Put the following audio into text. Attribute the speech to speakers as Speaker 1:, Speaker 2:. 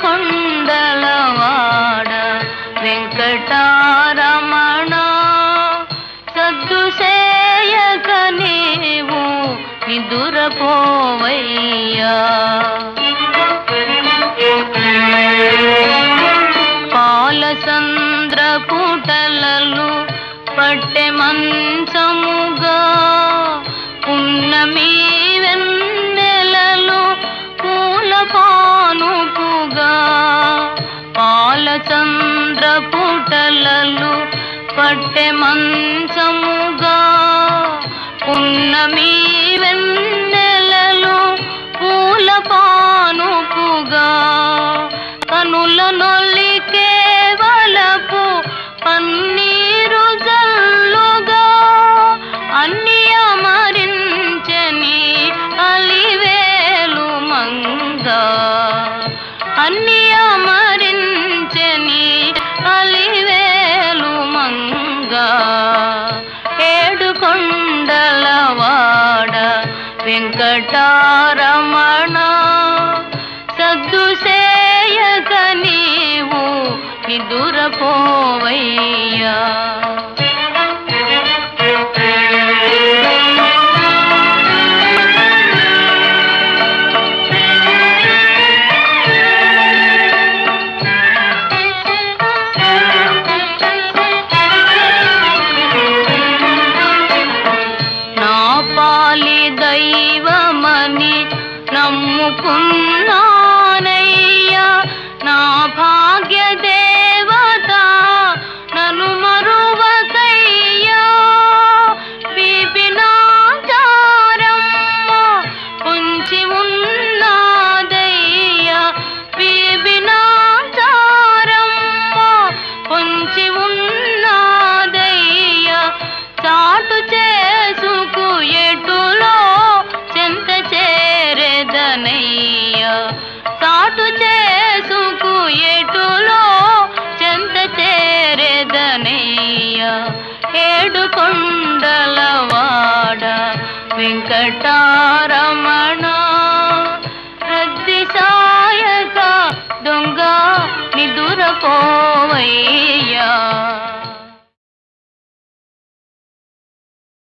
Speaker 1: కొండలవాడ వెంకటారమణ సద్దు సేయక నీవు నిదురపోవయ్యా పాలసంద్ర పుటలలు పట్టె మంచముగా పున్నమి వెన్నెలలు పూల పానుపుగా పాలచంద్ర పుటలలు పట్టె మంచముగా పున్నమి వెన్నెలలు పూల పానుపుగా కనుల నొల్లి కేవలపు పన్నీరు జల్లుగా అన్ని అమరించని అలివేలు మంగ అన్ని అమరించని అలివేలు మంగ ఏడు కొండలవాడ వెంకటారమణ సద్దు సేయక నీవు నిదురపోవయ్యా నా పాలి దైవమని నమ్ముకున్నానయ్యా నా భాగ్య దేవత నన్ను మరువకయ్యా బీబినాచారమ్మ ఉంచి ఉన్నదయ్యా బీబినాచారమ్మ ఉంచి ఉన్నదయ్యా చాటు చేసుకు ఎటులో చెంత చేరెదనయ్యా చాటు చేసుకు ఎటులో చెంత చేరెదనయ్యా ఏడు కొండలవాడ వెంకటారమణ రద్ది సాయక దొంగ నిదురపోవయ్యా